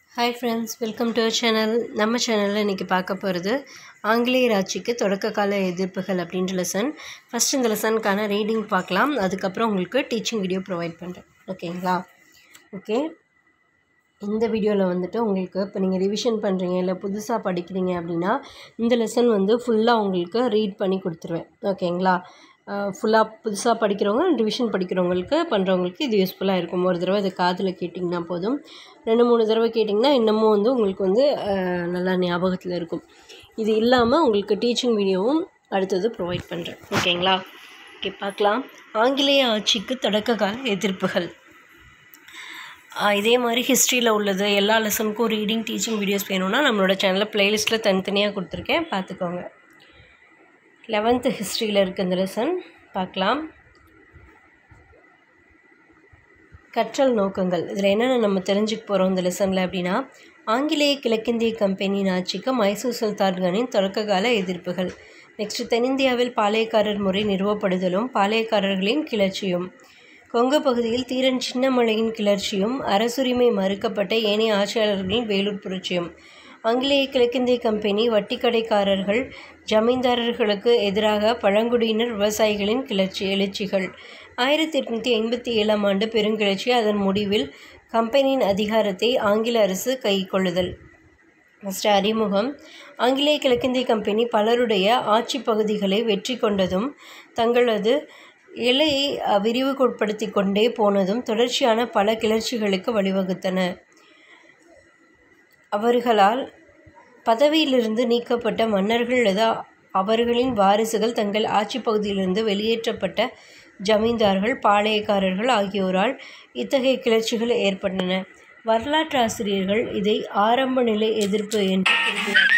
hi friends welcome to channel நம்ம சேனலில் இன்றைக்கி பார்க்க போகிறது ஆங்கிலேயர் ஆட்சிக்கு தொடக்க கால எதிர்ப்புகள் அப்படின்ற லெசன் ஃபஸ்ட் இந்த லெசனுக்கான ரீடிங் பார்க்கலாம் அதுக்கப்புறம் உங்களுக்கு டீச்சிங் வீடியோ ப்ரொவைட் பண்ணுறேன் ஓகேங்களா ஓகே இந்த வீடியோவில் வந்துட்டு உங்களுக்கு இப்போ நீங்கள் ரிவிஷன் பண்ணுறீங்க இல்லை புதுசாக படிக்கிறீங்க அப்படின்னா இந்த லெசன் வந்து ஃபுல்லாக உங்களுக்கு ரீட் பண்ணி கொடுத்துருவேன் ஓகேங்களா ஃபுல்லாக புதுசாக படிக்கிறவங்க ரிவிஷன் படிக்கிறவங்களுக்கு பண்ணுறவங்களுக்கு இது யூஸ்ஃபுல்லாக இருக்கும் ஒரு தடவை இது காதில் கேட்டிங்கன்னா போதும் ரெண்டு மூணு தடவை கேட்டிங்கன்னா இன்னமும் வந்து உங்களுக்கு வந்து அஹ், நல்லா ஞாபகத்தில் இருக்கும் இது இல்லாமல் உங்களுக்கு டீச்சிங் வீடியோவும் அடுத்தது ப்ரொவைட் பண்ணுறேன் ஓகேங்களா ஓகே பார்க்கலாம் ஆங்கிலேய ஆட்சிக்கு தொடக்க கால எதிர்ப்புகள் ஆஹ் இதே மாதிரி ஹிஸ்ட்ரியில் உள்ளது எல்லா லெசனுக்கும் ரீடிங் டீச்சிங் வீடியோஸ் வேணும்னா நம்மளோட சேனலில் ப்ளேலிஸ்ட்டில் தனித்தனியாக கொடுத்துருக்கேன் பார்த்துக்கோங்க லெவன்த்து ஹிஸ்ட்ரியில் இருக்க இந்த லெசன் பார்க்கலாம் கற்றல் நோக்கங்கள் இதில் என்னென்ன நம்ம தெரிஞ்சுக்க போகிறோம் இந்த லெசனில் அப்படின்னா ஆங்கிலேய கிழக்கிந்திய கம்பெனியின் ஆட்சிக்கு மைசூர் சுல்தான்களின் தொடக்க கால எதிர்ப்புகள் நெக்ஸ்ட் தென்னிந்தியாவில் பாளையக்காரர் முறை நிறுவப்படுதலும் பாளையக்காரர்களின் கிளர்ச்சியும் கொங்கு பகுதியில் தீரன் சின்னமலையின் கிளர்ச்சியும் அரசுரிமை மறுக்கப்பட்ட ஏனைய ஆட்சியாளர்களின் வேலூர் புரட்சியும் ஆங்கிலேய கிழக்கிந்திய கம்பெனி வட்டிக்கடைக்காரர்கள் ஜமீன்தாரர்களுக்கு எதிராக பழங்குடியினர் விவசாயிகளின் கிளர்ச்சி எழுச்சிகள் ஆயிரத்தி எட்நூற்றி ஐம்பத்தி ஏழாம் ஆண்டு பெருங்கிளர்ச்சி அதன் முடிவில் கம்பெனியின் அதிகாரத்தை ஆங்கில அரசு கைக்கொள்ளுதல் ஃபஸ்ட்டு அறிமுகம் ஆங்கிலேய கிழக்கிந்திய கம்பெனி பலருடைய ஆட்சி பகுதிகளை வெற்றி கொண்டதும் தங்களது எல்லையை அஹ், விரிவுபடுத்தி கொண்டே போனதும் தொடர்ச்சியான பல கிளர்ச்சிகளுக்கு வழிவகுத்தன அவர்களால் பதவியிலிருந்து நீக்கப்பட்ட மன்னர்கள் அல்லது அவர்களின் வாரிசுகள் தங்கள் ஆட்சி பகுதியிலிருந்து வெளியேற்றப்பட்ட ஜமீன்தார்கள் பாளையக்காரர்கள் ஆகியோரால் இத்தகைய கிளர்ச்சிகள் ஏற்பட்டன வரலாற்றாசிரியர்கள் இதை ஆரம்ப நிலை எதிர்ப்பு என்று குறிப்பிட்டார்கள்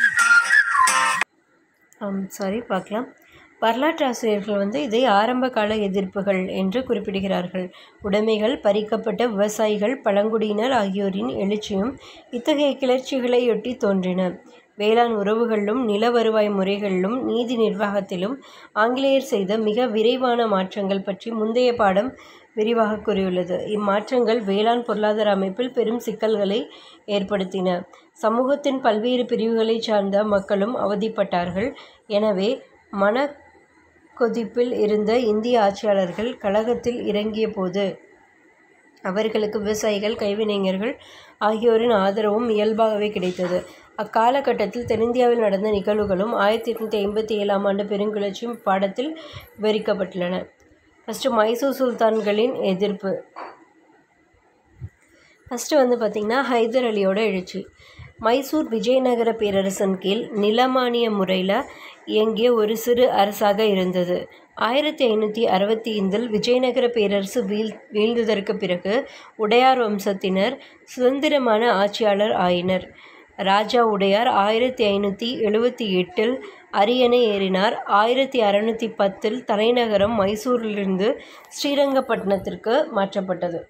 சாரி பார்க்கலாம் வரலாற்றாசிரியர்கள் வந்து இதை ஆரம்ப கால எதிர்ப்புகள் என்று குறிப்பிடுகிறார்கள் உடைமைகள் பறிக்கப்பட்ட விவசாயிகள் பழங்குடியினர் ஆகியோரின் எழுச்சியும் இத்தகைய கிளர்ச்சிகளையொட்டி தோன்றின வேளாண் உறவுகளிலும் நில வருவாய் முறைகளிலும் நீதி நிர்வாகத்திலும் ஆங்கிலேயர் செய்த மிக விரைவான மாற்றங்கள் பற்றி முந்தைய பாடம் விரிவாக கூறியுள்ளது இம்மாற்றங்கள் வேளாண் பொருளாதார அமைப்பில் பெரும் சிக்கல்களை ஏற்படுத்தின சமூகத்தின் பல்வேறு பிரிவுகளைச் சார்ந்த மக்களும் அவதிப்பட்டார்கள் எனவே மன கொதிப்பில் இருந்த இந்திய ஆட்சியாளர்கள் கழகத்தில் இறங்கிய போது அவர்களுக்கு விவசாயிகள் கைவினைஞர்கள் ஆகியோரின் ஆதரவும் இயல்பாகவே கிடைத்தது அக்காலகட்டத்தில் தென்னிந்தியாவில் நடந்த நிகழ்வுகளும் ஆயிரத்தி எட்நூற்றி ஐம்பத்தி ஏழாம் ஆண்டு பெருங்கிளர்ச்சியும் பாடத்தில் விவரிக்கப்பட்டுள்ளன ஃபஸ்ட்டு மைசூர் சுல்தான்களின் எதிர்ப்பு ஃபஸ்ட்டு வந்து பார்த்திங்கன்னா ஹைதர் அலியோட எழுச்சி மைசூர் விஜயநகர பேரரசன் கீழ் நிலமானிய முறையில் இயங்கிய ஒரு சிறு அரசாக இருந்தது ஆயிரத்தி ஐநூற்றி அறுபத்தி ஐந்தில் விஜயநகர பேரரசு வீழ் வீழ்ந்ததற்கு பிறகு உடையார் வம்சத்தினர் சுதந்திரமான ஆட்சியாளர் ஆயினர் ராஜா உடையார் ஆயிரத்தி ஐநூற்றி எழுபத்தி எட்டில் அரியணை ஏறினார் ஆயிரத்தி அறநூற்றி பத்தில் தலைநகரம் மைசூரிலிருந்து ஸ்ரீரங்கப்பட்டினத்திற்கு மாற்றப்பட்டது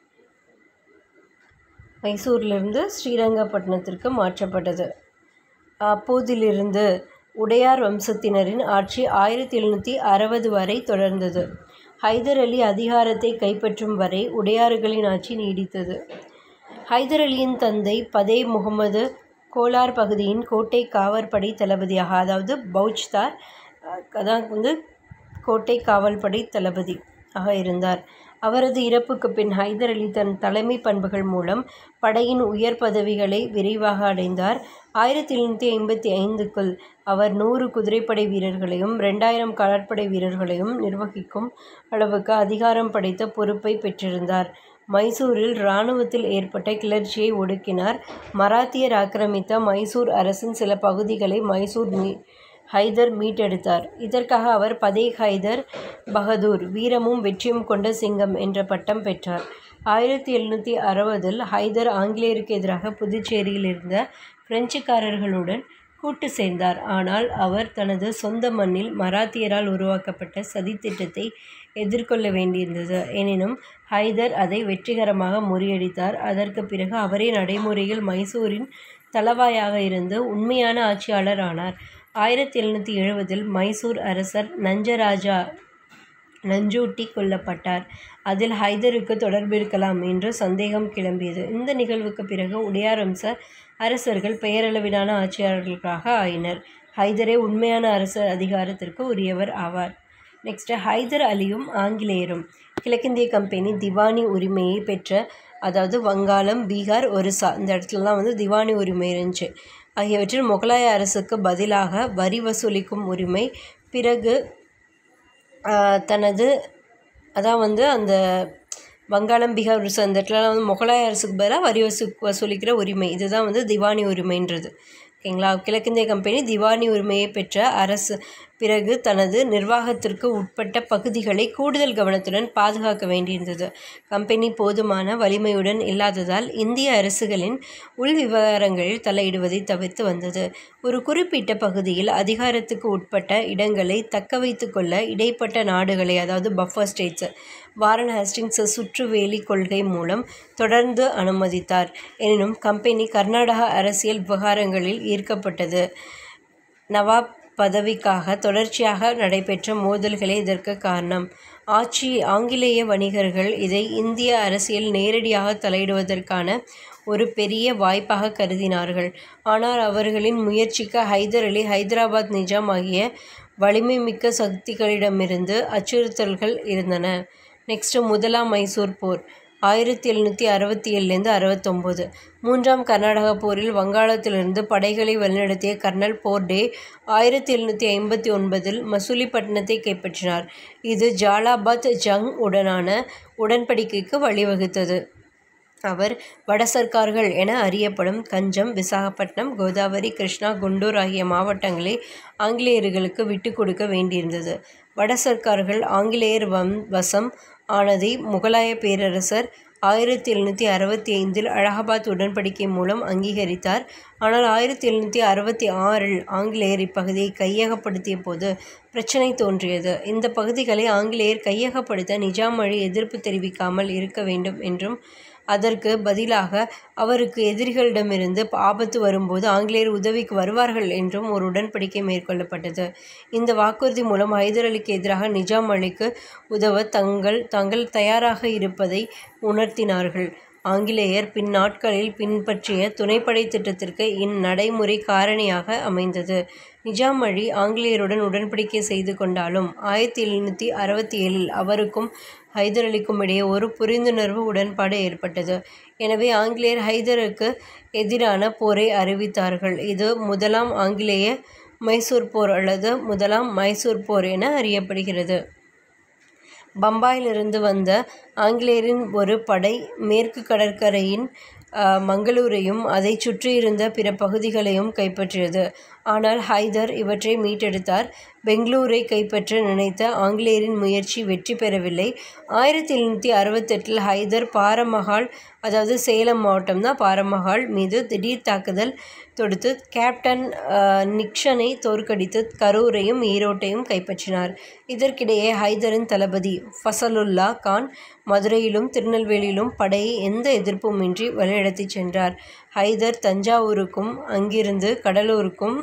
மைசூரிலிருந்து ஸ்ரீரங்கப்பட்டினத்திற்கு மாற்றப்பட்டது அப்போதிலிருந்து உடையார் வம்சத்தினரின் ஆட்சி ஆயிரத்தி எழுநூற்றி அறுபது வரை தொடர்ந்தது ஹைதர் அலி அதிகாரத்தை கைப்பற்றும் வரை உடையாறுகளின் ஆட்சி நீடித்தது ஹைதர் அலியின் தந்தை பதே முகமது கோலார் பகுதியின் கோட்டை காவற்படை தளபதியாக அதாவது பௌச்தார் அஹ், அதான் வந்து கோட்டை காவல்படை தளபதி ஆக இருந்தார் அவரது இறப்புக்கு பின் ஹைதர் அலி தன் தலைமை பண்புகள் மூலம் படையின் உயர் பதவிகளை விரைவாக அடைந்தார் ஆயிரத்தி எழுநூற்றி ஐம்பத்தி ஐந்துக்குள் அவர் நூறு குதிரைப்படை வீரர்களையும் ரெண்டாயிரம் கடற்படை வீரர்களையும் நிர்வகிக்கும் அளவுக்கு அதிகாரம் படைத்த பொறுப்பை பெற்றிருந்தார் மைசூரில் இராணுவத்தில் ஏற்பட்ட கிளர்ச்சியை ஒடுக்கினார் மராத்தியர் ஆக்கிரமித்த மைசூர் அரசின் சில பகுதிகளை மைசூர் மீ ஹைதர் மீட்டெடுத்தார் இதற்காக அவர் பதே ஹைதர் பகதூர் வீரமும் வெற்றியும் கொண்ட சிங்கம் என்ற பட்டம் பெற்றார் ஆயிரத்தி எழுநூற்றி அறுபதில் ஹைதர் ஆங்கிலேயருக்கு எதிராக புதுச்சேரியில் இருந்த பிரெஞ்சுக்காரர்களுடன் கூட்டு சேர்ந்தார் ஆனால் அவர் தனது சொந்த மண்ணில் மராத்தியரால் உருவாக்கப்பட்ட சதித்திட்டத்தை எதிர்கொள்ள வேண்டியிருந்தது எனினும் ஹைதர் அதை வெற்றிகரமாக முறியடித்தார் அதற்கு பிறகு அவரே நடைமுறையில் மைசூரின் தளவாயாக இருந்து உண்மையான ஆட்சியாளர் ஆனார் ஆயிரத்தி எழுநூற்றி எழுபதில் மைசூர் அரசர் நஞ்சராஜா நஞ்சூட்டி கொல்லப்பட்டார் அதில் ஹைதருக்கு தொடர்பிருக்கலாம் என்று சந்தேகம் கிளம்பியது இந்த நிகழ்வுக்கு பிறகு உடையார் வம்ச அரசர்கள் பெயரளவிலான ஆட்சியாளர்களாக ஆயினர் ஹைதரே உண்மையான அரச அதிகாரத்திற்கு உரியவர் ஆவார் நெக்ஸ்ட்டு ஹைதர் அலியும் ஆங்கிலேயரும் கிழக்கிந்திய கம்பெனி திவானி உரிமையை பெற்ற அதாவது வங்காளம் பீகார் ஒரிசா இந்த இடத்துலலாம் வந்து திவானி உரிமை இருந்துச்சு ஆகியவற்றில் முகலாய அரசுக்கு பதிலாக வரி வசூலிக்கும் உரிமை பிறகு தனது அதான் வந்து அந்த வங்காளம் பீகார் ஒரிசா இந்த இடத்துலலாம் வந்து முகலாய அரசுக்கு பதிலாக வரி வசூ வசூலிக்கிற உரிமை இதுதான் வந்து திவானி உரிமைன்றது ஓகேங்களா கிழக்கிந்திய கம்பெனி திவானி உரிமையை பெற்ற அரசு பிறகு தனது நிர்வாகத்திற்கு உட்பட்ட பகுதிகளை கூடுதல் கவனத்துடன் பாதுகாக்க வேண்டியிருந்தது கம்பெனி போதுமான வலிமையுடன் இல்லாததால் இந்திய அரசுகளின் உள் விவகாரங்களில் தலையிடுவதை தவிர்த்து வந்தது ஒரு குறிப்பிட்ட பகுதியில் அதிகாரத்துக்கு உட்பட்ட இடங்களை தக்க வைத்து கொள்ள இடைப்பட்ட நாடுகளை அதாவது பஃபர் ஸ்டேட்ஸ் வாரன் ஹேஸ்டிங்ஸ் சுற்றுவேலி கொள்கை மூலம் தொடர்ந்து அனுமதித்தார் எனினும் கம்பெனி கர்நாடக அரசியல் விவகாரங்களில் ஈர்க்கப்பட்டது நவாப் பதவிக்காக தொடர்ச்சியாக நடைபெற்ற மோதல்களே இதற்கு காரணம் ஆட்சி ஆங்கிலேய வணிகர்கள் இதை இந்திய அரசியல் நேரடியாக தலையிடுவதற்கான ஒரு பெரிய வாய்ப்பாக கருதினார்கள் ஆனால் அவர்களின் முயற்சிக்கு ஹைதர் அலி ஹைதராபாத் நிஜாம் ஆகிய வலிமை மிக்க சக்திகளிடமிருந்து அச்சுறுத்தல்கள் இருந்தன நெக்ஸ்ட்டு முதலாம் மைசூர் போர் ஆயிரத்தி எழுநூற்றி அறுபத்தி ஏழுலேருந்து அறுபத்தொம்போது மூன்றாம் கர்நாடக போரில் வங்காளத்திலிருந்து படைகளை வழிநடத்திய கர்னல் போர்டே ஆயிரத்தி எழுநூற்றி ஐம்பத்தி ஒன்பதில் மசூலிப்பட்டினத்தை கைப்பற்றினார் இது ஜாலாபாத் ஜங் உடனான உடன்படிக்கைக்கு வழிவகுத்தது அவர் வடசர்க்கார்கள் என அறியப்படும் கஞ்சம் விசாகப்பட்டினம் கோதாவரி கிருஷ்ணா குண்டூர் ஆகிய மாவட்டங்களை ஆங்கிலேயர்களுக்கு விட்டு கொடுக்க வேண்டியிருந்தது வடசர்க்கார்கள் ஆங்கிலேயர் வம் வசம் ஆனதை முகலாய பேரரசர் ஆயிரத்தி எழுநூற்றி அறுபத்தி ஐந்தில் அலகாபாத் உடன்படிக்கை மூலம் அங்கீகரித்தார் ஆனால் ஆயிரத்தி எழுநூற்றி அறுபத்தி ஆறில் ஆங்கிலேயர் இப்பகுதியை கையகப்படுத்திய போது பிரச்சனை தோன்றியது இந்த பகுதிகளை ஆங்கிலேயர் கையகப்படுத்த நிஜாம் வழி எதிர்ப்பு தெரிவிக்காமல் இருக்க வேண்டும் என்றும் அதற்கு பதிலாக அவருக்கு எதிரிகளிடமிருந்து ஆபத்து வரும்போது ஆங்கிலேயர் உதவிக்கு வருவார்கள் என்றும் ஒரு உடன்படிக்கை மேற்கொள்ளப்பட்டது இந்த வாக்குறுதி மூலம் ஹைதர் அலிக்கு எதிராக நிஜாம் அலிக்கு உதவ தங்கள் தாங்கள் தயாராக இருப்பதை உணர்த்தினார்கள் ஆங்கிலேயர் பின் நாட்களில் பின்பற்றிய துணைப்படை திட்டத்திற்கு இந்நடைமுறை காரணியாக அமைந்தது நிஜாம் அலி ஆங்கிலேயருடன் உடன்படிக்கை செய்து கொண்டாலும் ஆயிரத்தி எழுநூற்றி அறுபத்தி ஏழில் அவருக்கும் ஹைதர் அலிக்கும் இடையே ஒரு புரிந்துணர்வு உடன்பாடு ஏற்பட்டது எனவே ஆங்கிலேயர் ஹைதருக்கு எதிரான போரை அறிவித்தார்கள் இது முதலாம் ஆங்கிலேய மைசூர் போர் அல்லது முதலாம் மைசூர் போர் என அறியப்படுகிறது பம்பாயிலிருந்து வந்த ஆங்கிலேயரின் ஒரு படை மேற்கு கடற்கரையின் மங்களூரையும் அதை சுற்றியிருந்த பிற பகுதிகளையும் கைப்பற்றியது ஆனால் ஹைதர் இவற்றை மீட்டெடுத்தார் பெங்களூரை கைப்பற்ற நினைத்த ஆங்கிலேயரின் முயற்சி வெற்றி பெறவில்லை ஆயிரத்தி எழுநூற்றி அறுபத்தெட்டில் ஹைதர் பாரமஹால் அதாவது சேலம் மாவட்டம் தான் பாரமஹால் மீது திடீர் தாக்குதல் தொடுத்து கேப்டன் நிக்ஷனை தோற்கடித்து கரூரையும் ஈரோட்டையும் கைப்பற்றினார் இதற்கிடையே ஹைதரின் தளபதி ஃபசலுல்லா கான் மதுரையிலும் திருநெல்வேலியிலும் படையை எந்த எதிர்ப்புமின்றி வழிநடத்தி சென்றார் ஹைதர் தஞ்சாவூருக்கும் அங்கிருந்து கடலூருக்கும்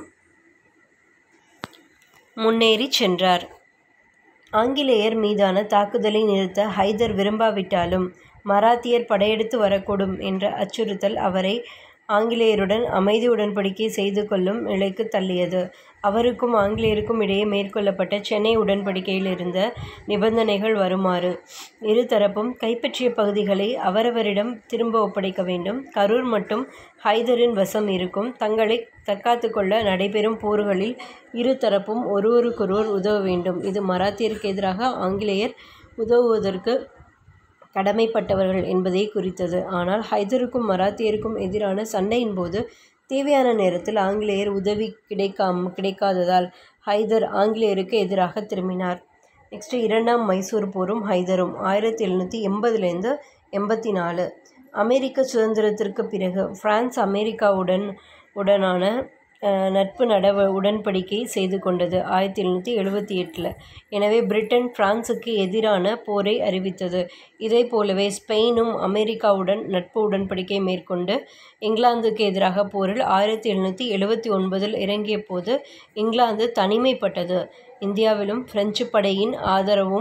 முன்னேறி சென்றார் ஆங்கிலேயர் மீதான தாக்குதலை நிறுத்த ஹைதர் விரும்பாவிட்டாலும் மராத்தியர் படையெடுத்து வரக்கூடும் என்ற அச்சுறுத்தல் அவரை ஆங்கிலேயருடன் அமைதி உடன்படிக்கை செய்து கொள்ளும் நிலைக்கு தள்ளியது அவருக்கும் ஆங்கிலேயருக்கும் இடையே மேற்கொள்ளப்பட்ட சென்னை உடன்படிக்கையில் இருந்த நிபந்தனைகள் வருமாறு இருதரப்பும் கைப்பற்றிய பகுதிகளை அவரவரிடம் திரும்ப ஒப்படைக்க வேண்டும் கரூர் மட்டும் ஹைதரின் வசம் இருக்கும் தங்களை தற்காத்து கொள்ள நடைபெறும் போர்களில் இருதரப்பும் ஒருவருக்கொருவர் உதவ வேண்டும் இது மராத்தியருக்கு எதிராக ஆங்கிலேயர் உதவுவதற்கு கடமைப்பட்டவர்கள் என்பதை குறித்தது ஆனால் ஹைதருக்கும் மராத்தியருக்கும் எதிரான சண்டையின் போது தேவையான நேரத்தில் ஆங்கிலேயர் உதவி கிடைக்காம கிடைக்காததால் ஹைதர் ஆங்கிலேயருக்கு எதிராக திரும்பினார் நெக்ஸ்ட்டு இரண்டாம் மைசூர் போரும் ஹைதரும் ஆயிரத்தி எழுநூற்றி எண்பதுலேருந்து எண்பத்தி நாலு அமெரிக்க சுதந்திரத்திற்கு பிறகு பிரான்ஸ் அமெரிக்காவுடன் உடனான நட்பு நடவ உடன்படிக்கை செய்து கொண்டது ஆயிரத்தி எழுநூற்றி எழுபத்தி எட்டில் எனவே பிரிட்டன் பிரான்சுக்கு எதிரான போரை அறிவித்தது இதை போலவே ஸ்பெயினும் அமெரிக்காவுடன் நட்பு உடன்படிக்கை மேற்கொண்டு இங்கிலாந்துக்கு எதிராக போரில் ஆயிரத்தி எழுநூற்றி எழுபத்தி ஒன்பதில் இறங்கிய போது இங்கிலாந்து தனிமைப்பட்டது இந்தியாவிலும் பிரெஞ்சு படையின் ஆதரவும்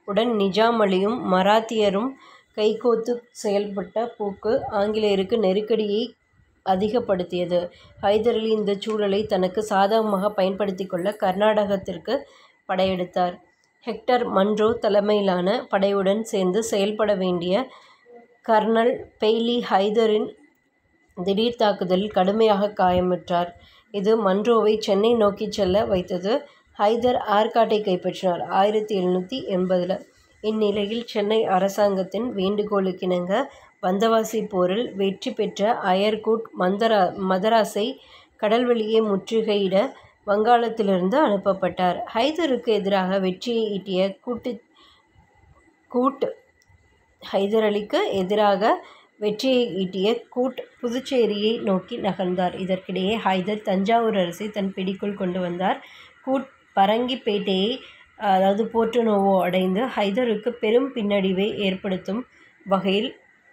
உடன் நிஜாம் அலியும் மராத்தியரும் கைகோத்து செயல்பட்ட போக்கு ஆங்கிலேயருக்கு நெருக்கடியை அதிகப்படுத்தியது ஹைதர் அலி இந்த சூழலை தனக்கு சாதகமாக பயன்படுத்திக் கொள்ள கர்நாடகத்திற்கு படையெடுத்தார் ஹெக்டர் மன்ரோ தலைமையிலான படையுடன் சேர்ந்து செயல்பட வேண்டிய கர்னல் பெய்லி ஹைதரின் திடீர் தாக்குதலில் கடுமையாக காயமுற்றார் இது மன்ரோவை சென்னை நோக்கி செல்ல வைத்தது ஹைதர் ஆற்காட்டை கைப்பற்றினார் ஆயிரத்தி எழுநூற்றி எண்பதில் இந்நிலையில் சென்னை அரசாங்கத்தின் வேண்டுகோளுக்கிணங்க வந்தவாசி போரில் வெற்றி பெற்ற அயர்கூட் மந்தரா மதராஸை கடல்வழியே முற்றுகையிட வங்காளத்திலிருந்து அனுப்பப்பட்டார் ஹைதருக்கு எதிராக வெற்றியை ஈட்டிய கூட்டு கூட் ஹைதர் அலிக்கு எதிராக வெற்றியை ஈட்டிய கூட் புதுச்சேரியை நோக்கி நகர்ந்தார் இதற்கிடையே ஹைதர் தஞ்சாவூர் அரசை தன் பிடிக்குள் கொண்டு வந்தார் கூட் பரங்கிப்பேட்டையை அதாவது போர்ட்டோனோவோ அடைந்து ஹைதருக்கு பெரும் பின்னடைவை ஏற்படுத்தும் வகையில்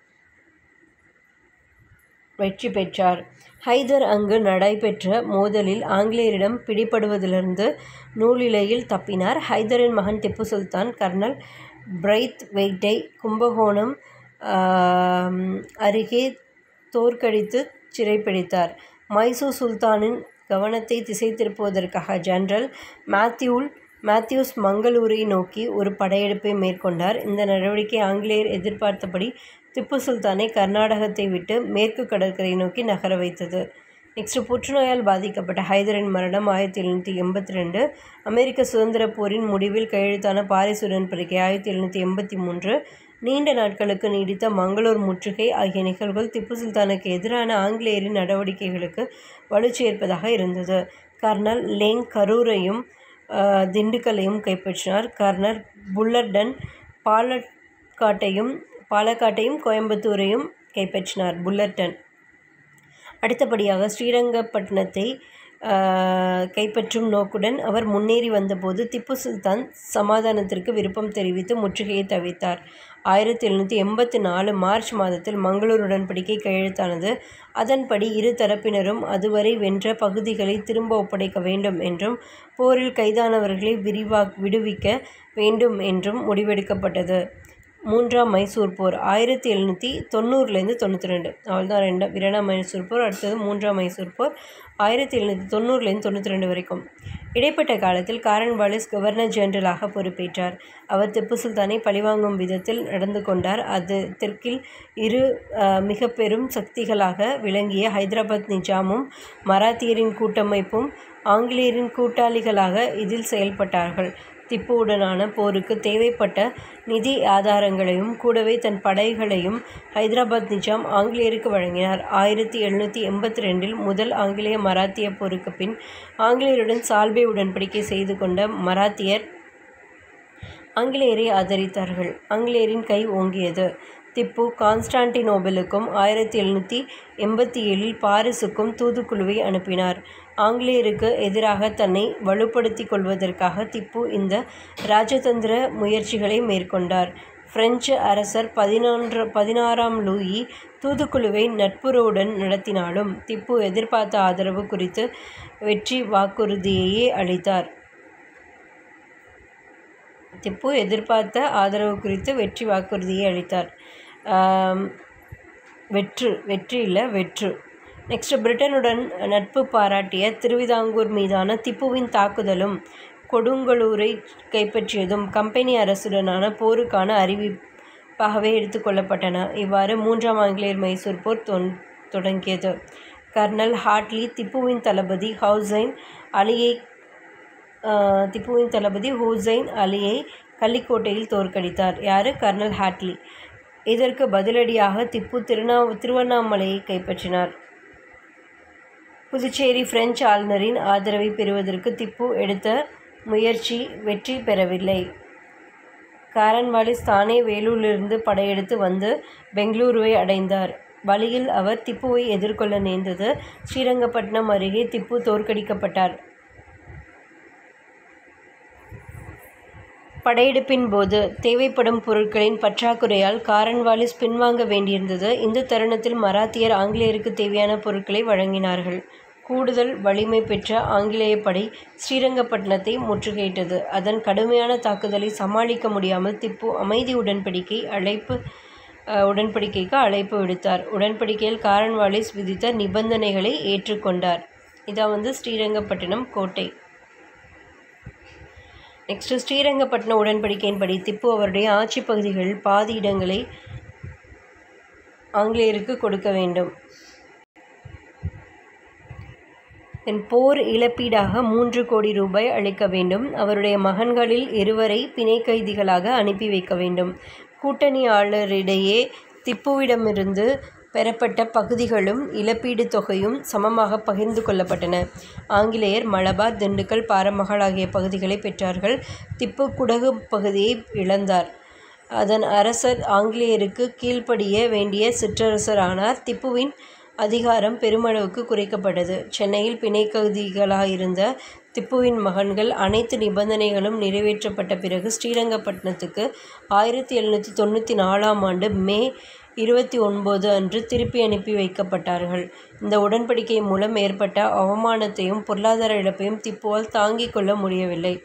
வெற்றி பெற்றார் ஹைதர் அங்கு நடைபெற்ற மோதலில் ஆங்கிலேயரிடம் பிடிபடுவதிலிருந்து நூலிலையில் தப்பினார் ஹைதரின் மகன் திப்பு சுல்தான் கர்னல் பிரைத் வெயிட்டை கும்பகோணம் அருகே தோற்கடித்து சிறைப்பிடித்தார் மைசூர் சுல்தானின் கவனத்தை திசை திருப்புவதற்காக ஜெனரல் மேத்யூல் மேத்யூஸ் மங்களூரை நோக்கி ஒரு படையெடுப்பை மேற்கொண்டார் இந்த நடவடிக்கை ஆங்கிலேயர் எதிர்பார்த்தபடி திப்பு சுல்தானை கர்நாடகத்தை விட்டு மேற்கு கடற்கரை நோக்கி நகர வைத்தது நெக்ஸ்ட் புற்றுநோயால் பாதிக்கப்பட்ட ஹைதரின் மரணம் ஆயிரத்தி எழுநூற்றி எண்பத்தி ரெண்டு அமெரிக்க சுதந்திர போரின் முடிவில் கையெழுத்தான பாரிஸ் உடன்படிக்கை ஆயிரத்தி எழுநூற்றி எண்பத்தி மூன்று நீண்ட நாட்களுக்கு நீடித்த மங்களூர் முற்றுகை ஆகிய நிகழ்வுகள் திப்பு சுல்தானுக்கு எதிரான ஆங்கிலேயரின் நடவடிக்கைகளுக்கு வலு சேர்ப்பதாக இருந்தது கர்னல் லேங் கரூரையும் திண்டுக்கல்லையும் கைப்பற்றினார் கர்னல் புல்லர்டன் பாலக்காட்டையும் பாலக்காட்டையும் கோயம்புத்தூரையும் கைப்பற்றினார் புல்லர்டன் அடுத்தபடியாக ஸ்ரீரங்கப்பட்டினத்தை கைப்பற்றும் நோக்குடன் அவர் முன்னேறி வந்தபோது திப்பு சுல்தான் சமாதானத்திற்கு விருப்பம் தெரிவித்து முற்றுகையை தவிர்த்தார் ஆயிரத்தி எழுநூற்றி எண்பத்தி நாலு மார்ச் மாதத்தில் மங்களூர் உடன்படிக்கை கையெழுத்தானது அதன்படி இரு தரப்பினரும் அதுவரை வென்ற பகுதிகளை திரும்ப ஒப்படைக்க வேண்டும் என்றும் போரில் கைதானவர்களை விரிவா விடுவிக்க வேண்டும் என்றும் முடிவெடுக்கப்பட்டது மூன்றாம் மைசூர் போர் ஆயிரத்தி எழுநூற்றி தொண்ணூறுலேருந்து தொண்ணூற்றி ரெண்டு அவ்வளோதான் ரெண்டு இரண்டாம் மைசூர் போர் அடுத்தது மூன்றாம் மைசூர் போர் ஆயிரத்தி எழுநூற்றி தொண்ணூறுலேருந்து தொண்ணூற்றி ரெண்டு வரைக்கும் இடைப்பட்ட காலத்தில் காரன் வாலிஸ் கவர்னர் ஜெனரலாக பொறுப்பேற்றார் அவர் திப்பு சுல்தானை பழிவாங்கும் விதத்தில் நடந்து கொண்டார் அது தெற்கில் இரு மிக பெரும் சக்திகளாக விளங்கிய ஹைதராபாத் நிஜாமும் மராத்தியரின் கூட்டமைப்பும் ஆங்கிலேயரின் கூட்டாளிகளாக இதில் செயல்பட்டார்கள் திப்புவுடனான போருக்கு தேவைப்பட்ட நிதி ஆதாரங்களையும் கூடவே தன் படைகளையும் ஹைதராபாத் நிஜாம் ஆங்கிலேயருக்கு வழங்கினார் ஆயிரத்தி எழுநூற்றி எண்பத்தி ரெண்டில் முதல் ஆங்கிலேய மராத்திய போருக்கு பின் ஆங்கிலேயருடன் சால்பே உடன்படிக்கை செய்து கொண்ட மராத்தியர் ஆங்கிலேயரை ஆதரித்தார்கள் ஆங்கிலேயரின் கை ஓங்கியது திப்பு கான்ஸ்டான்டினோபிளுக்கும் ஆயிரத்தி எழுநூற்றி எண்பத்தி ஏழில் பாரிஸுக்கும் தூதுக்குழுவை அனுப்பினார் ஆங்கிலேயருக்கு எதிராக தன்னை வலுப்படுத்திக் கொள்வதற்காக திப்பு இந்த இராஜதந்திர முயற்சிகளை மேற்கொண்டார் பிரெஞ்சு அரசர் பதினொன்று பதினாறாம் லூயி தூதுக்குழுவை நட்புறவுடன் நடத்தினாலும் திப்பு எதிர்பார்த்த ஆதரவு குறித்து வெற்றி வாக்குறுதியையே அளித்தார் திப்பு எதிர்பார்த்த ஆதரவு குறித்து வெற்றி வாக்குறுதியை அளித்தார் வெற்று வெற்றி இல்லை வெற்று நெக்ஸ்ட் பிரிட்டனுடன் நட்பு பாராட்டிய திருவிதாங்கூர் மீதான திப்புவின் தாக்குதலும் கொடுங்கலூரை கைப்பற்றியதும் கம்பெனி அரசுடனான போருக்கான அறிவிப்பாகவே எடுத்துக்கொள்ளப்பட்டன இவ்வாறு மூன்றாம் ஆங்கிலேயர் மைசூர் போர் தொன் தொடங்கியது கர்னல் ஹாட்லி திப்புவின் தளபதி ஹவுசைன் அலியை திப்புவின் தளபதி ஹூசைன் அலியை கள்ளிக்கோட்டையில் தோற்கடித்தார் யார் கர்னல் ஹாட்லி இதற்கு பதிலடியாக திப்பு திருநா திருவண்ணாமலையை கைப்பற்றினார் புதுச்சேரி பிரெஞ்சு ஆளுநரின் ஆதரவை பெறுவதற்கு திப்பு எடுத்த முயற்சி வெற்றி பெறவில்லை காரன்வாலிஸ் தானே வேலூரிலிருந்து படையெடுத்து வந்து பெங்களூருவை அடைந்தார் வழியில் அவர் திப்புவை எதிர்கொள்ள நேர்ந்தது ஸ்ரீரங்கப்பட்டினம் அருகே திப்பு தோற்கடிக்கப்பட்டார் படையெடுப்பின் போது தேவைப்படும் பொருட்களின் பற்றாக்குறையால் காரன்வாலிஸ் பின்வாங்க வேண்டியிருந்தது இந்த தருணத்தில் மராத்தியர் ஆங்கிலேயருக்கு தேவையான பொருட்களை வழங்கினார்கள் கூடுதல் வலிமை பெற்ற ஆங்கிலேய படை ஸ்ரீரங்கப்பட்டணத்தை முற்றுகையிட்டது அதன் கடுமையான தாக்குதலை சமாளிக்க முடியாமல் திப்பு அமைதி உடன்படிக்கை அழைப்பு அஹ், உடன்படிக்கைக்கு அழைப்பு விடுத்தார் உடன்படிக்கையில் காரன்வாலிஸ் விதித்த நிபந்தனைகளை ஏற்றுக்கொண்டார் இதான் வந்து ஸ்ரீரங்கப்பட்டினம் கோட்டை நெக்ஸ்ட் ஸ்ரீரங்கப்பட்டினம் உடன்படிக்கையின்படி திப்பு அவருடைய ஆட்சி பகுதிகளில் பாதி இடங்களை ஆங்கிலேயருக்கு கொடுக்க வேண்டும் தென் போர் இழப்பீடாக மூன்று கோடி ரூபாய் அளிக்க வேண்டும் அவருடைய மகன்களில் இருவரை பிணை கைதிகளாக அனுப்பி வைக்க வேண்டும் கூட்டணியாளரிடையே திப்புவிடமிருந்து பெறப்பட்ட பகுதிகளும் இழப்பீடு தொகையும் சமமாக பகிர்ந்து கொள்ளப்பட்டன ஆங்கிலேயர் மலபார் திண்டுக்கல் பாரமகால் ஆகிய பகுதிகளை பெற்றார்கள் திப்பு குடகு பகுதியை இழந்தார் அதன் அரசர் ஆங்கிலேயருக்கு கீழ்ப்படிய வேண்டிய சிற்றரசரானார் திப்புவின் அதிகாரம் பெருமளவுக்கு குறைக்கப்பட்டது சென்னையில் பிணைக்கதிகளாயிருந்த திப்புவின் மகன்கள் அனைத்து நிபந்தனைகளும் நிறைவேற்றப்பட்ட பிறகு ஸ்ரீரங்கப்பட்டினத்துக்கு ஆயிரத்தி எழுநூற்றி தொண்ணூற்றி நாலாம் ஆண்டு மே இருபத்தி ஒன்பது அன்று திருப்பி அனுப்பி வைக்கப்பட்டார்கள் இந்த உடன்படிக்கை மூலம் ஏற்பட்ட அவமானத்தையும் பொருளாதார இழப்பையும் திப்புவால் தாங்கிக் கொள்ள முடியவில்லை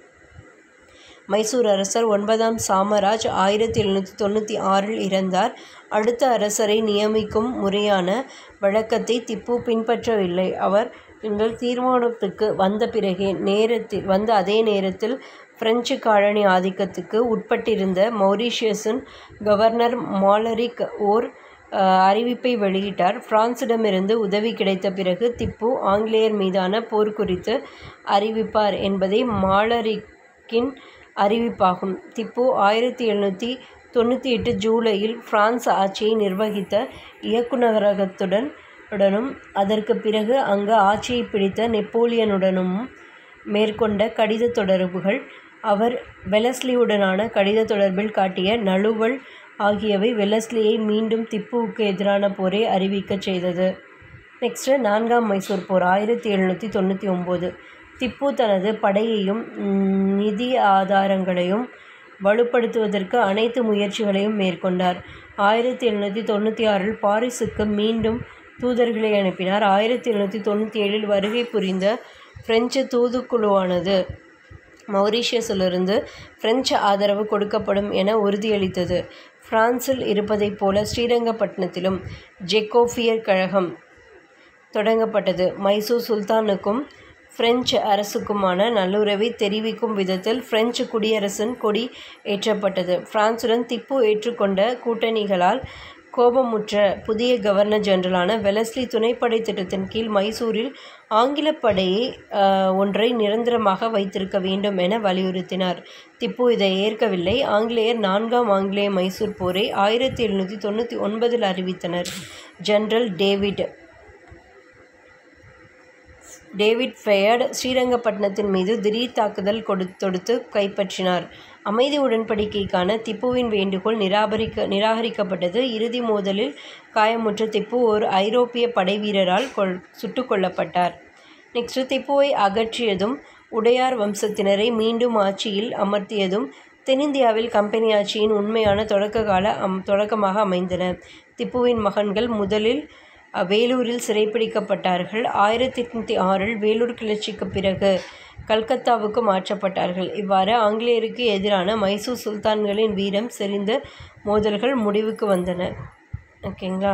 மைசூர் அரசர் ஒன்பதாம் சாமராஜ் ஆயிரத்தி எழுநூற்றி தொண்ணூற்றி ஆறில் இறந்தார் அடுத்த அரசரை நியமிக்கும் முறையான வழக்கத்தை திப்பு பின்பற்றவில்லை அவர் எங்கள் தீர்மானத்துக்கு வந்த பிறகே நேரத்தில் வந்த அதே நேரத்தில் பிரெஞ்சு காலனி ஆதிக்கத்துக்கு உட்பட்டிருந்த மௌரீஷியஸின் கவர்னர் மாலரிக் ஓர் அஹ், அறிவிப்பை வெளியிட்டார் பிரான்சிடமிருந்து உதவி கிடைத்த பிறகு திப்பு ஆங்கிலேயர் மீதான போர் குறித்து அறிவிப்பார் என்பதை மாலரிக்கின் அறிவிப்பாகும் திப்பு ஆயிரத்தி எழுநூற்றி தொண்ணூற்றி எட்டு ஜூலையில் பிரான்ஸ் ஆட்சியை நிர்வகித்த இயக்குநரகத்துடன் உடனும் அதற்கு பிறகு அங்கு ஆட்சியை பிடித்த நெப்போலியனுடனும் மேற்கொண்ட கடித தொடர்புகள் அவர் வெலஸ்லியுடனான கடித தொடர்பில் காட்டிய நழுவல் ஆகியவை வெலஸ்லியை மீண்டும் திப்புவுக்கு எதிரான போரை அறிவிக்கச் செய்தது நெக்ஸ்ட்டு நான்காம் மைசூர் போர் ஆயிரத்தி எழுநூற்றி தொண்ணூற்றி ஒம்பது திப்பு தனது படையையும் ம், நிதி ஆதாரங்களையும் வலுப்படுத்துவதற்கு அனைத்து முயற்சிகளையும் மேற்கொண்டார் ஆயிரத்தி எழுநூற்றி தொண்ணூற்றி ஆறில் பாரிஸுக்கு மீண்டும் தூதர்களை அனுப்பினார் ஆயிரத்தி எழுநூற்றி தொண்ணூற்றி ஏழில் வருகை புரிந்த பிரெஞ்சு தூதுக்குழுவானது மௌரீஷியஸிலிருந்து பிரெஞ்சு ஆதரவு கொடுக்கப்படும் என உறுதியளித்தது பிரான்சில் இருப்பதைப் போல ஸ்ரீரங்கப்பட்டினத்திலும் ஜெக்கோஃபியர் கழகம் தொடங்கப்பட்டது மைசூர் சுல்தானுக்கும் பிரெஞ்சு அரசுக்குமான நல்லுறவை தெரிவிக்கும் விதத்தில் பிரெஞ்சு குடியரசின் கொடி ஏற்றப்பட்டது பிரான்சுடன் திப்பு ஏற்றுக்கொண்ட கூட்டணிகளால் கோபமுற்ற புதிய கவர்னர் ஜெனரலான வெலஸ்லி துணைப்படை திட்டத்தின் கீழ் மைசூரில் ஆங்கிலப் படையை ஆஹ், ஒன்றை நிரந்தரமாக வைத்திருக்க வேண்டும் என வலியுறுத்தினார் திப்பு இதை ஏற்கவில்லை ஆங்கிலேயர் நான்காம் ஆங்கிலேய மைசூர் போரை ஆயிரத்தி எழுநூற்றி தொண்ணூற்றி ஒன்பதில் அறிவித்தனர் ஜெனரல் டேவிட் டேவிட் ஃபெயர்ட் ஸ்ரீரங்கப்பட்டினத்தின் மீது திடீர் தாக்குதல் கொடு தொடுத்து கைப்பற்றினார் அமைதி உடன்படிக்கைக்கான திப்புவின் வேண்டுகோள் நிராகரிக்க நிராகரிக்கப்பட்டது இறுதி மோதலில் காயமுற்ற திப்பு ஒரு ஐரோப்பிய படை வீரரால் கொல் சுட்டுக் கொல்லப்பட்டார் நெக்ஸ்ட் திப்புவை அகற்றியதும் உடையார் வம்சத்தினரை மீண்டும் ஆட்சியில் அமர்த்தியதும் தென்னிந்தியாவில் கம்பெனி ஆட்சியின் உண்மையான தொடக்க கால அம் தொடக்கமாக அமைந்தன திப்புவின் மகன்கள் முதலில் அஹ், வேலூரில் சிறைப்பிடிக்கப்பட்டார்கள் ஆயிரத்தி எட்நூற்றி ஆறில் வேலூர் கிளர்ச்சிக்கு பிறகு கல்கத்தாவுக்கு மாற்றப்பட்டார்கள் இவ்வாறு ஆங்கிலேயருக்கு எதிரான மைசூர் சுல்தான்களின் வீரம் செறிந்த மோதல்கள் முடிவுக்கு வந்தன ஓகேங்களா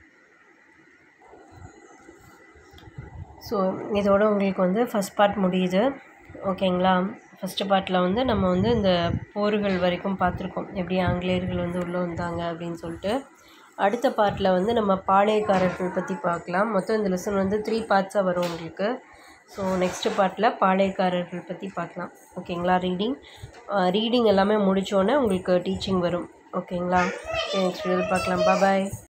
ஸோ இதோட உங்களுக்கு வந்து ஃபஸ்ட் பார்ட் முடியுது ஓகேங்களா ஃபஸ்ட்டு பார்ட்டில் வந்து நம்ம வந்து இந்த போர்கள் வரைக்கும் பார்த்துருக்கோம் எப்படி ஆங்கிலேயர்கள் வந்து உள்ளே வந்தாங்க அப்படின்னு சொல்லிட்டு அடுத்த பார்ட்டில் வந்து நம்ம பாளையக்காரர்கள் பற்றி பார்க்கலாம் மொத்தம் இந்த லெசன் வந்து த்ரீ பார்ட்ஸாக வரும் உங்களுக்கு ஸோ நெக்ஸ்ட் பார்ட்டில் பாளையக்காரர்கள் பற்றி பார்க்கலாம் ஓகேங்களா ரீடிங் ரீடிங் எல்லாமே முடித்தோன்னே உங்களுக்கு டீச்சிங் வரும் ஓகேங்களா நெக்ஸ்ட் வீடியோவில் பார்க்கலாம் பாய்